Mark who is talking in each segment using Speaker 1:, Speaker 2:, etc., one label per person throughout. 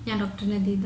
Speaker 1: ഞാൻ ഡോക്ടർ നദീത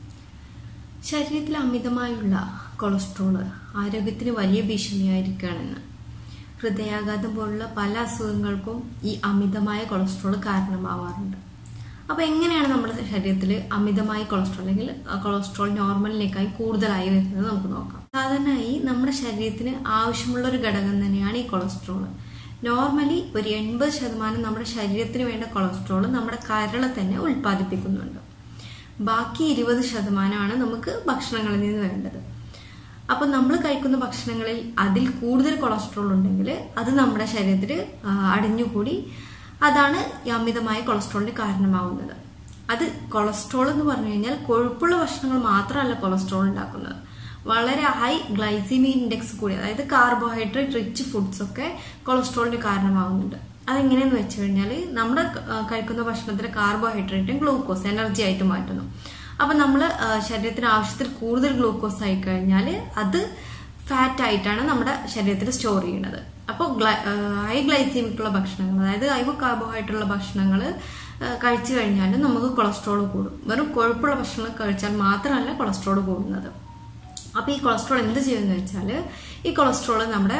Speaker 1: ശരീരത്തിൽ അമിതമായുള്ള കൊളസ്ട്രോള് ആരോഗ്യത്തിന് വലിയ ഭീഷണിയായിരിക്കുകയാണെന്ന് ഹൃദയാഘാതം പോലുള്ള പല അസുഖങ്ങൾക്കും ഈ അമിതമായ കൊളസ്ട്രോൾ കാരണമാവാറുണ്ട് അപ്പോൾ എങ്ങനെയാണ് നമ്മുടെ ശരീരത്തിൽ അമിതമായ കൊളസ്ട്രോൾ അല്ലെങ്കിൽ കൊളസ്ട്രോൾ നോർമലിനേക്കായി കൂടുതലായി വരുന്നത് നമുക്ക് നോക്കാം സാധാരണയായി നമ്മുടെ ശരീരത്തിന് ആവശ്യമുള്ള ഒരു ഘടകം തന്നെയാണ് ഈ കൊളസ്ട്രോൾ നോർമലി ഒരു എൺപത് ശതമാനം നമ്മുടെ ശരീരത്തിന് വേണ്ട കൊളസ്ട്രോൾ നമ്മുടെ കരളെ തന്നെ ഉൽപ്പാദിപ്പിക്കുന്നുണ്ട് ബാക്കി ഇരുപത് ശതമാനമാണ് നമുക്ക് ഭക്ഷണങ്ങളിൽ നിന്ന് വേണ്ടത് അപ്പൊ നമ്മൾ കഴിക്കുന്ന ഭക്ഷണങ്ങളിൽ അതിൽ കൂടുതൽ കൊളസ്ട്രോൾ ഉണ്ടെങ്കിൽ അത് നമ്മുടെ ശരീരത്തിൽ അടിഞ്ഞുകൂടി അതാണ് ഈ അമിതമായ കൊളസ്ട്രോളിന് കാരണമാവുന്നത് അത് കൊളസ്ട്രോൾ എന്ന് പറഞ്ഞു കഴിഞ്ഞാൽ കൊഴുപ്പുള്ള ഭക്ഷണങ്ങൾ മാത്രമല്ല കൊളസ്ട്രോൾ ഉണ്ടാക്കുന്നത് വളരെ ഹൈ ഗ്ലൈസിമി ഇൻഡെക്സ് കൂടി അതായത് കാർബോഹൈഡ്രേറ്റ് റിച്ച് ഫുഡ്സ് ഒക്കെ കൊളസ്ട്രോളിന് കാരണമാവുന്നുണ്ട് അതെങ്ങനെയെന്ന് വെച്ച് കഴിഞ്ഞാൽ നമ്മുടെ കഴിക്കുന്ന ഭക്ഷണത്തിലെ കാർബോഹൈഡ്രേറ്റും ഗ്ലൂക്കോസ് എനർജി ആയിട്ട് മാറ്റുന്നു അപ്പൊ നമ്മൾ ശരീരത്തിന് ആവശ്യത്തിൽ കൂടുതൽ ഗ്ലൂക്കോസ് ആയി കഴിഞ്ഞാൽ അത് ഫാറ്റ് ആയിട്ടാണ് നമ്മുടെ ശരീരത്തിൽ സ്റ്റോർ ചെയ്യുന്നത് അപ്പോൾ ഹൈ ഗ്ലൈസീമിക് ഉള്ള ഭക്ഷണങ്ങൾ അതായത് ഹൈ കാർബോഹൈഡ്രേറ്റ് ഉള്ള ഭക്ഷണങ്ങൾ കഴിച്ചു കഴിഞ്ഞാൽ നമുക്ക് കൊളസ്ട്രോൾ കൂടും വെറും കൊഴുപ്പുള്ള ഭക്ഷണം കഴിച്ചാൽ മാത്രമല്ല കൊളസ്ട്രോൾ കൂടുന്നത് അപ്പോൾ ഈ കൊളസ്ട്രോൾ എന്ത് ചെയ്യുമെന്ന് വെച്ചാൽ ഈ കൊളസ്ട്രോൾ നമ്മുടെ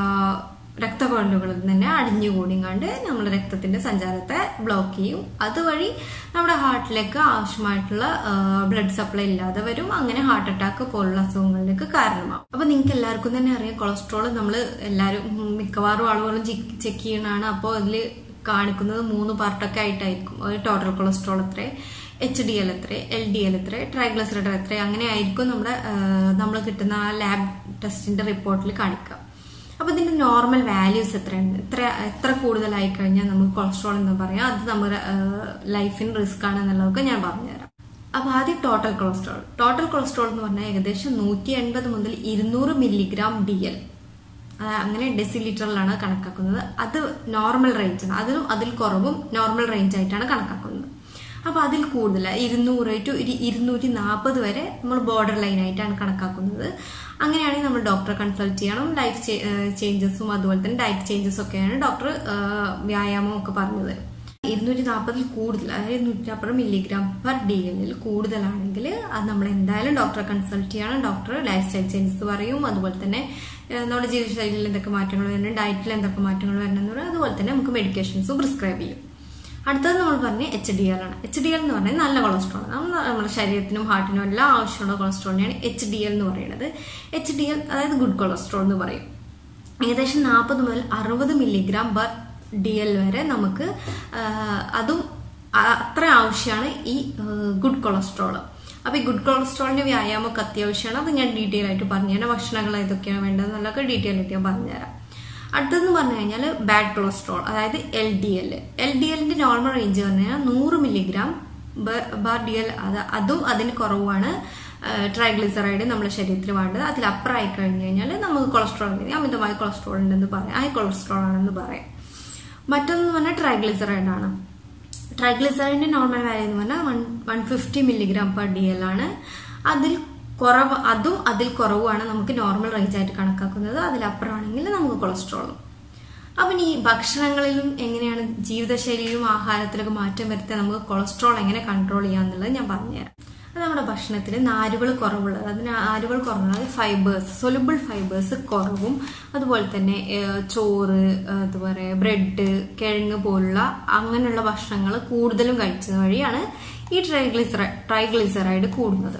Speaker 1: രക്തകൊഴലുകളിൽ തന്നെ അടിഞ്ഞുകൂടിങ്ങാണ്ട് നമ്മുടെ രക്തത്തിന്റെ സഞ്ചാരത്തെ ബ്ലോക്ക് ചെയ്യും അതുവഴി നമ്മുടെ ഹാർട്ടിലേക്ക് ആവശ്യമായിട്ടുള്ള ബ്ലഡ് സപ്ലൈ ഇല്ലാതെ വരും അങ്ങനെ ഹാർട്ട് അറ്റാക്ക് പോലുള്ള അസുഖങ്ങളിലേക്ക് കാരണമാവും അപ്പൊ നിങ്ങൾക്ക് എല്ലാവർക്കും തന്നെ അറിയാം കൊളസ്ട്രോൾ നമ്മൾ എല്ലാവരും മിക്കവാറും ആളുകളും ചെക്ക് ചെയ്യണതാണ് അപ്പോൾ അതിൽ കാണിക്കുന്നത് മൂന്ന് പാർട്ടൊക്കെ ആയിട്ടായിരിക്കും ഒരു ടോട്ടൽ കൊളസ്ട്രോൾ എത്ര എച്ച് ഡി എൽ എത്ര എൽ ഡി എൽ എത്ര ട്രൈഗ്ലസറൈഡ് എത്ര അങ്ങനെ ആയിരിക്കും നമ്മുടെ നമ്മൾ കിട്ടുന്ന ആ ലാബ് ടെസ്റ്റിന്റെ റിപ്പോർട്ടിൽ കാണിക്കുക അപ്പൊ ഇതിന്റെ നോർമൽ വാല്യൂസ് എത്രയുണ്ട് എത്ര എത്ര കൂടുതലായി കഴിഞ്ഞാൽ നമുക്ക് കൊളസ്ട്രോൾ എന്ന് പറയാം അത് നമ്മുടെ ലൈഫിന് റിസ്ക് ആണ് എന്നുള്ളതൊക്കെ ഞാൻ പറഞ്ഞുതരാം അപ്പൊ ആദ്യം ടോട്ടൽ കൊളസ്ട്രോൾ ടോട്ടൽ കൊളസ്ട്രോൾ എന്ന് പറഞ്ഞാൽ ഏകദേശം നൂറ്റി എൺപത് മുതൽ ഇരുന്നൂറ് മില്ലിഗ്രാം ഡി എൽ അങ്ങനെ ഡെസിലിറ്ററിലാണ് കണക്കാക്കുന്നത് അത് നോർമൽ റേഞ്ചാണ് അതിലും അതിൽ കുറവും നോർമൽ റേഞ്ച് ആയിട്ടാണ് കണക്കാക്കുന്നത് അപ്പൊ അതിൽ കൂടുതൽ ഇരുന്നൂറ് ടു ഇരുന്നൂറ്റി നാൽപ്പത് വരെ നമ്മൾ ബോർഡർ ലൈൻ ആയിട്ടാണ് കണക്കാക്കുന്നത് അങ്ങനെയാണെങ്കിൽ നമ്മൾ ഡോക്ടറെ കൺസൾട്ട് ചെയ്യണം ലൈഫ് ചേഞ്ചസും അതുപോലെ തന്നെ ഡയറ്റ് ചേഞ്ചസും ഒക്കെയാണ് ഡോക്ടർ വ്യായാമം ഒക്കെ പറഞ്ഞത് ഇരുന്നൂറ്റി നാൽപ്പതിൽ കൂടുതൽ അതായത് നൂറ്റപ്പുറം മില്ലിഗ്രാം പെർ ഡി എല്ലിൽ കൂടുതലാണെങ്കിൽ അത് നമ്മൾ എന്തായാലും ഡോക്ടറെ കൺസൾട്ട് ചെയ്യണം ഡോക്ടർ ലൈഫ് സ്റ്റൈൽ ചേഞ്ചസ് പറയും അതുപോലെ തന്നെ നമ്മുടെ ജീവിതശൈലിയിൽ എന്തൊക്കെ മാറ്റങ്ങൾ വരണം ഡയറ്റിൽ എന്തൊക്കെ മാറ്റങ്ങൾ വരണം എന്ന് പറയും അതുപോലെ തന്നെ നമുക്ക് മെഡിക്കേഷൻസും പ്രിസ്ക്രൈബ് ചെയ്യും അടുത്തത് നമ്മൾ പറഞ്ഞ എച്ച് ഡി എൽ ആണ് എച്ച് ഡി എൽ എന്ന് പറഞ്ഞാൽ നല്ല കൊളസ്ട്രോൾ നമ്മൾ നമ്മുടെ ശരീരത്തിനും ഹാർട്ടിനും എല്ലാം ആവശ്യമുള്ള കൊളസ്ട്രോളിനെയാണ് എച്ച് ഡി എൽ എന്ന് പറയുന്നത് എച്ച് ഡി എൽ അതായത് ഗുഡ് കൊളസ്ട്രോൾ എന്ന് പറയും ഏകദേശം നാൽപ്പത് മുതൽ അറുപത് മില്ലിഗ്രാം പെർ ഡി എൽ വരെ നമുക്ക് അതും അത്ര ആവശ്യമാണ് ഈ ഗുഡ് കൊളസ്ട്രോൾ അപ്പോൾ ഈ ഗുഡ് കൊളസ്ട്രോളിന്റെ വ്യായാമമൊക്കെ അത്യാവശ്യമാണ് അത് ഞാൻ ഡീറ്റെയിൽ ആയിട്ട് പറഞ്ഞുതരാം ഭക്ഷണങ്ങൾ ഏതൊക്കെയാണ് വേണ്ടതെന്നുള്ളതൊക്കെ ഡീറ്റെയിൽ ആയിട്ട് ഞാൻ പറഞ്ഞുതരാം അടുത്തതെന്ന് പറഞ്ഞു കഴിഞ്ഞാൽ ബാഡ് കൊളസ്ട്രോൾ അതായത് L D L L D എല്ലിന്റെ നോർമൽ റേഞ്ച് പറഞ്ഞു കഴിഞ്ഞാൽ നൂറ് മില്ലിഗ്രാം ബാർ ഡി എൽ അത് അതും അതിന് കുറവാണ് ട്രൈഗ്ലിസറൈഡ് നമ്മുടെ ശരീരത്തിൽ വേണ്ടത് അതിലപ്പുറമായി കഴിഞ്ഞു കഴിഞ്ഞാൽ നമുക്ക് കൊളസ്ട്രോൾ ഉണ്ടെങ്കിൽ അമിതമായ കൊളസ്ട്രോൾ ഉണ്ടെന്ന് പറയാം ഹൈ കൊളസ്ട്രോൾ ആണെന്ന് പറയാം മറ്റൊന്ന് പറഞ്ഞാൽ ട്രൈഗ്ലിസറൈഡ് ആണ് ട്രൈഗ്ലിസറൈഡിന്റെ നോർമൽ വാല്യൂ എന്ന് പറഞ്ഞാൽ one one fifty milligram per D L ആണ് അതിൽ കുറവ് അതും അതിൽ കുറവാണ് നമുക്ക് നോർമൽ റേഞ്ച് ആയിട്ട് കണക്കാക്കുന്നത് അതിലപ്പുറമാണെങ്കിൽ നമുക്ക് കൊളസ്ട്രോളും അപ്പം ഈ ഭക്ഷണങ്ങളിലും എങ്ങനെയാണ് ജീവിതശൈലിയിലും ആഹാരത്തിലൊക്കെ മാറ്റം വരുത്താൻ നമുക്ക് കൊളസ്ട്രോൾ എങ്ങനെ കൺട്രോൾ ചെയ്യാന്നുള്ളത് ഞാൻ പറഞ്ഞുതരാം അത് നമ്മുടെ ഭക്ഷണത്തിൽ നാരുകൾ കുറവുള്ളത് അതിന് നാരുകൾ കുറവുള്ളത് ഫൈബേഴ്സ് സൊലുബിൾ ഫൈബേഴ്സ് കുറവും അതുപോലെ തന്നെ ചോറ് അതുപോലെ ബ്രെഡ് കിഴങ്ങ് പോലുള്ള അങ്ങനെയുള്ള ഭക്ഷണങ്ങൾ കൂടുതലും കഴിച്ചത് വഴിയാണ് ഈ ട്രൈഗ്ലിസറൈ ട്രൈഗ്ലിസറൈഡ് കൂടുന്നത്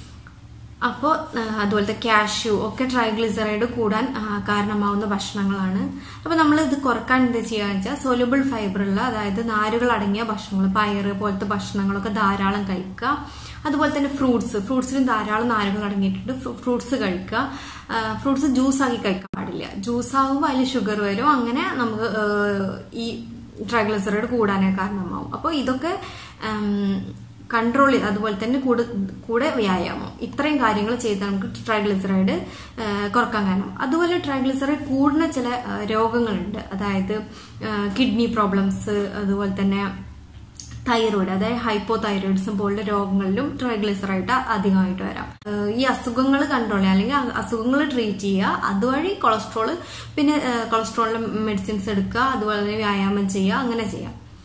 Speaker 1: അപ്പോൾ അതുപോലത്തെ കാഷ്യൂ ഒക്കെ ട്രൈഗ്ലിസറൈഡ് കൂടാൻ കാരണമാവുന്ന ഭക്ഷണങ്ങളാണ് അപ്പോൾ നമ്മൾ ഇത് കുറക്കാൻ എന്താ ചെയ്യുക വെച്ചാൽ സൊലുബിൾ ഫൈബറുള്ള അതായത് നാരുകൾ അടങ്ങിയ ഭക്ഷണങ്ങൾ പയറ് പോലത്തെ ഭക്ഷണങ്ങളൊക്കെ ധാരാളം കഴിക്കുക അതുപോലെ തന്നെ ഫ്രൂട്ട്സ് ഫ്രൂട്ട്സിലും ധാരാളം നാരുകൾ അടങ്ങിയിട്ടുണ്ട് ഫ്രൂട്ട്സ് കഴിക്കുക ഫ്രൂട്ട്സ് ജ്യൂസ് ആക്കി കഴിക്കാൻ പാടില്ല ജ്യൂസ് ആകുമ്പോൾ അതിൽ ഷുഗർ വരും അങ്ങനെ നമുക്ക് ഈ ട്രൈഗ്ലിസറൈഡ് കൂടാനേ കാരണമാവും അപ്പോൾ ഇതൊക്കെ കൺട്രോൾ ചെയ്ത് അതുപോലെ തന്നെ കൂടെ കൂടെ വ്യായാമം ഇത്രയും കാര്യങ്ങൾ ചെയ്താൽ നമുക്ക് ട്രൈഗ്ലിസറൈഡ് കുറക്കാൻ കാരണം അതുപോലെ ട്രൈഗ്ലിസറൈഡ് കൂടുന്ന ചില രോഗങ്ങളുണ്ട് അതായത് കിഡ്നി പ്രോബ്ലംസ് അതുപോലെ തന്നെ തൈറോയിഡ് അതായത് ഹൈപ്പോ തൈറോയിഡ്സും പോലുള്ള രോഗങ്ങളിലും ട്രൈഗ്ലിസറൈഡ് അധികമായിട്ട് വരാം ഈ അസുഖങ്ങൾ കൺട്രോൾ ചെയ്യുക അല്ലെങ്കിൽ അസുഖങ്ങൾ ട്രീറ്റ് ചെയ്യുക അതുവഴി കൊളസ്ട്രോൾ പിന്നെ കൊളസ്ട്രോളിന്റെ മെഡിസിൻസ് എടുക്കുക അതുപോലെ വ്യായാമം ചെയ്യുക അങ്ങനെ ചെയ്യാം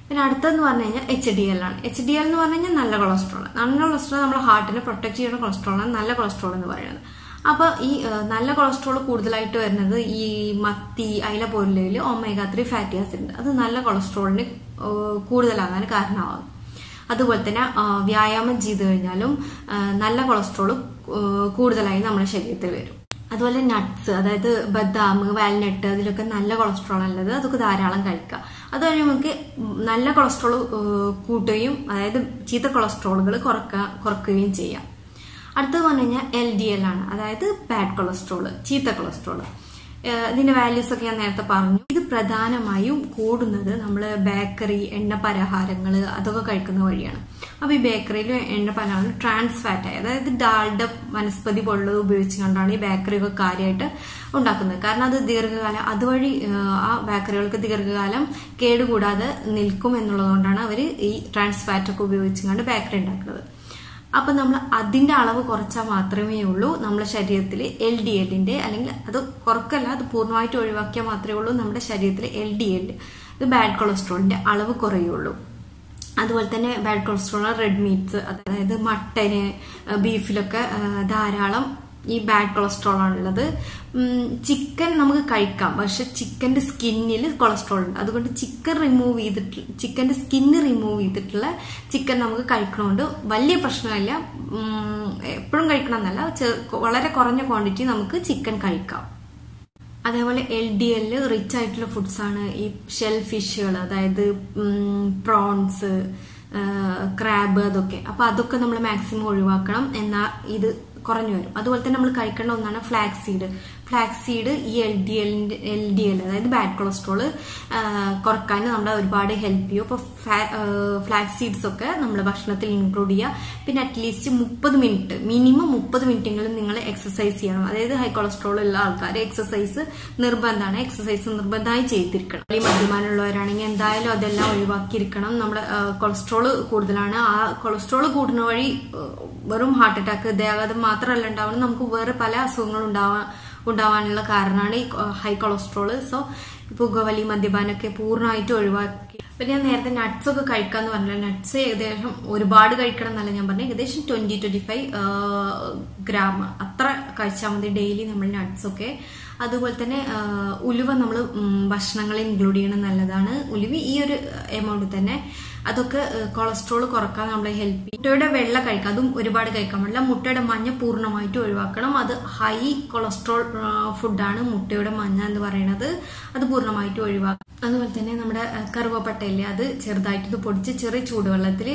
Speaker 1: പിന്നെ അടുത്തെന്ന് പറഞ്ഞു കഴിഞ്ഞാൽ എച്ച് ഡി എൽ ആണ് എച്ച് ഡി എൽ എന്ന് പറഞ്ഞു കഴിഞ്ഞാൽ നല്ല കൊളസ്ട്രോൾ നല്ല കൊളസ്ട്രോൾ നമ്മുടെ ഹാർട്ടിനെ പ്രൊട്ടക്ട് ചെയ്യുന്ന കൊളസ്ട്രോളാണ് നല്ല കൊളസ്ട്രോൾ എന്ന് പറയുന്നത് അപ്പോൾ ഈ നല്ല കൊളസ്ട്രോൾ കൂടുതലായിട്ട് വരുന്നത് ഈ മത്തി അയില പോലുള്ളതിൽ ഒമേഗ ത്രീ ഫാറ്റി ആസിഡ് ഉണ്ട് അത് നല്ല കൊളസ്ട്രോളിന് കൂടുതലാകാൻ കാരണമാകും അതുപോലെ തന്നെ വ്യായാമം ചെയ്തു കഴിഞ്ഞാലും നല്ല കൊളസ്ട്രോൾ കൂടുതലായി നമ്മുടെ ശരീരത്തിൽ വരും അതുപോലെ നട്ട്സ് അതായത് ബദാം വാൽനട്ട് അതിലൊക്കെ നല്ല കൊളസ്ട്രോൾ ഉള്ളത് അതൊക്കെ ധാരാളം കഴിക്കുക അതുവഴി നമുക്ക് നല്ല കൊളസ്ട്രോൾ കൂട്ടുകയും അതായത് ചീത്ത കൊളസ്ട്രോളുകൾ കുറക്കുക കുറക്കുകയും ചെയ്യാം അടുത്തത് പറഞ്ഞു കഴിഞ്ഞാൽ എൽ ഡി എൽ ആണ് അതായത് ബാഡ് കൊളസ്ട്രോൾ ചീത്ത കൊളസ്ട്രോൾ ഇതിന്റെ വാല്യൂസ് ഒക്കെ ഞാൻ നേരത്തെ പറഞ്ഞു ഇത് പ്രധാനമായും കൂടുന്നത് നമ്മൾ ബേക്കറി എണ്ണ പലഹാരങ്ങൾ അതൊക്കെ കഴിക്കുന്ന വഴിയാണ് അപ്പൊ ഈ ബേക്കറിയിലും എണ്ണ പലഹാരം ട്രാൻസ് ഫാറ്റ് ആയി അതായത് ഡാൽഡ വനസ്പതി പോലുള്ളത് ഉപയോഗിച്ചുകൊണ്ടാണ് ഈ ബേക്കറി ഒക്കെ കാര്യമായിട്ട് ഉണ്ടാക്കുന്നത് കാരണം അത് ദീർഘകാലം അതുവഴി ആ ബേക്കറികൾക്ക് ദീർഘകാലം കേടുകൂടാതെ നിൽക്കും എന്നുള്ളതുകൊണ്ടാണ് അവർ ഈ ട്രാൻസ് ഫാറ്റ് ഒക്കെ ഉപയോഗിച്ചുകൊണ്ട് ബേക്കറി ഉണ്ടാക്കുന്നത് അപ്പൊ നമ്മൾ അതിന്റെ അളവ് കുറച്ചാൽ മാത്രമേ ഉള്ളൂ നമ്മുടെ ശരീരത്തിൽ എൽ ഡി എല്ലിന്റെ അല്ലെങ്കിൽ അത് കുറക്കല്ല അത് പൂർണ്ണമായിട്ട് ഒഴിവാക്കിയാൽ മാത്രമേ ഉള്ളൂ നമ്മുടെ ശരീരത്തിൽ എൽ ഡി എൽ ഇത് ബാഡ് കൊളസ്ട്രോളിന്റെ അളവ് കുറയുള്ളൂ അതുപോലെ തന്നെ ബാഡ് കൊളസ്ട്രോൾ റെഡ് മീറ്റ്സ് അതായത് മട്ടന് ബീഫിലൊക്കെ ധാരാളം ഈ ബാഡ് കൊളസ്ട്രോൾ ആണുള്ളത് ചിക്കൻ നമുക്ക് കഴിക്കാം പക്ഷെ ചിക്കന്റെ സ്കിന്നിൽ കൊളസ്ട്രോൾ ഉണ്ട് അതുകൊണ്ട് ചിക്കൻ റിമൂവ് ചെയ്തിട്ട് ചിക്കന്റെ സ്കിന്ന് റിമൂവ് ചെയ്തിട്ടുള്ള ചിക്കൻ നമുക്ക് കഴിക്കണോണ്ട് വലിയ പ്രശ്നമില്ല എപ്പോഴും കഴിക്കണം എന്നല്ല വളരെ കുറഞ്ഞ ക്വാണ്ടിറ്റി നമുക്ക് ചിക്കൻ കഴിക്കാം അതേപോലെ എൽ ഡി എല്ല് റിച്ച് ആയിട്ടുള്ള ഫുഡ്സ് ആണ് ഈ ഷെൽ ഫിഷുകൾ അതായത് പ്രോൺസ് ക്രാബ് അതൊക്കെ അപ്പൊ അതൊക്കെ നമ്മൾ മാക്സിമം ഒഴിവാക്കണം എന്നാൽ ഇത് കുറഞ്ഞു വരും അതുപോലെ തന്നെ നമ്മൾ കഴിക്കേണ്ട ഒന്നാണ് ഫ്ലാക്സ് സീഡ് ഫ്ലാക്സ് സീഡ് ഈ എൽ ഡി എല്ലിന്റെ എൽ ഡി എൽ അതായത് ബാഡ് കൊളസ്ട്രോൾ കുറക്കാൻ നമ്മളെ ഒരുപാട് ഹെൽപ്പ് ചെയ്യും അപ്പോൾ ഫ്ലാക്സ് സീഡ്സ് ഒക്കെ നമ്മൾ ഭക്ഷണത്തിൽ ഇൻക്ലൂഡ് ചെയ്യുക പിന്നെ അറ്റ്ലീസ്റ്റ് മുപ്പത് മിനിറ്റ് മിനിമം മുപ്പത് മിനിറ്റെങ്കിലും നിങ്ങൾ എക്സസൈസ് ചെയ്യണം അതായത് ഹൈ കൊളസ്ട്രോൾ ഉള്ള ആൾക്കാർ എക്സസൈസ് നിർബന്ധമാണ് എക്സസൈസ് നിർബന്ധമായി ചെയ്തിരിക്കണം ഈ മദ്യപാനമുള്ളവരാണെങ്കിൽ എന്തായാലും അതെല്ലാം ഒഴിവാക്കിയിരിക്കണം നമ്മുടെ കൊളസ്ട്രോൾ കൂടുതലാണ് ആ കൊളസ്ട്രോൾ കൂടുന്ന വഴി വെറും ഹാർട്ട് അറ്റാക്ക് ഹൃദയാഘാതം മാത്രമല്ല ഉണ്ടാവുന്നത് നമുക്ക് വേറെ പല അസുഖങ്ങളും ഉണ്ടാവാൻ ഉണ്ടാവാനുള്ള കാരണമാണ് ഈ ഹൈ കൊളസ്ട്രോൾ സോ പുകവലി മദ്യപാനമൊക്കെ പൂർണ്ണമായിട്ട് ഒഴിവാക്കി പിന്നെ ഞാൻ നേരത്തെ നട്ട്സ് ഒക്കെ കഴിക്കാന്ന് പറഞ്ഞില്ല നട്ട്സ് ഏകദേശം ഒരുപാട് കഴിക്കണം എന്നല്ല ഞാൻ പറഞ്ഞു ഏകദേശം ട്വന്റി ട്വന്റി ഫൈവ് ഗ്രാം അത്ര കഴിച്ചാൽ മതി ഡെയിലി നമ്മൾ നട്ട്സ് ഒക്കെ അതുപോലെ തന്നെ ഉലുവ നമ്മൾ ഭക്ഷണങ്ങളിൽ ഇൻക്ലൂഡ് ചെയ്യണം നല്ലതാണ് ഉലുവ ഈ ഒരു എമൗണ്ട് തന്നെ അതൊക്കെ കൊളസ്ട്രോൾ കുറക്കാൻ നമ്മളെ ഹെൽപ്പ് ചെയ്യും മുട്ടയുടെ വെള്ള കഴിക്കാം അതും ഒരുപാട് കഴിക്കാൻ പാടില്ല മുട്ടയുടെ മഞ്ഞ പൂർണ്ണമായിട്ട് ഒഴിവാക്കണം അത് ഹൈ കൊളസ്ട്രോൾ ഫുഡാണ് മുട്ടയുടെ മഞ്ഞ എന്ന് പറയുന്നത് അത് പൂർണ്ണമായിട്ട് ഒഴിവാക്കണം അതുപോലെ തന്നെ നമ്മുടെ കറുവപ്പട്ടയില്ലേ അത് ചെറുതായിട്ട് പൊടിച്ച് ചെറിയ ചൂടുവെള്ളത്തിൽ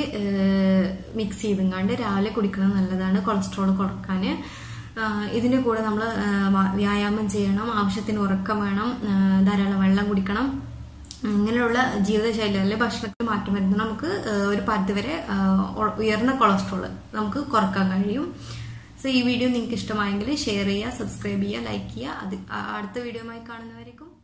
Speaker 1: മിക്സ് ചെയ്തുങ്ങാണ്ട് രാവിലെ കുടിക്കുന്നത് നല്ലതാണ് കൊളസ്ട്രോൾ കുറക്കാൻ ഇതിന്റെ കൂടെ നമ്മൾ വ്യായാമം ചെയ്യണം ആവശ്യത്തിന് ഉറക്കം വേണം ധാരാളം വെള്ളം കുടിക്കണം ഇങ്ങനെയുള്ള ജീവിതശൈലി അല്ലെങ്കിൽ ഭക്ഷണത്തിൽ മാറ്റം വരുന്നത് നമുക്ക് ഒരു പരിധിവരെ ഉയർന്ന കൊളസ്ട്രോൾ നമുക്ക് കുറക്കാൻ കഴിയും സോ ഈ വീഡിയോ നിങ്ങൾക്ക് ഇഷ്ടമായെങ്കിൽ ഷെയർ ചെയ്യുക സബ്സ്ക്രൈബ് ചെയ്യുക ലൈക്ക് ചെയ്യുക അത് അടുത്ത വീഡിയോയുമായി കാണുന്നവരേക്കും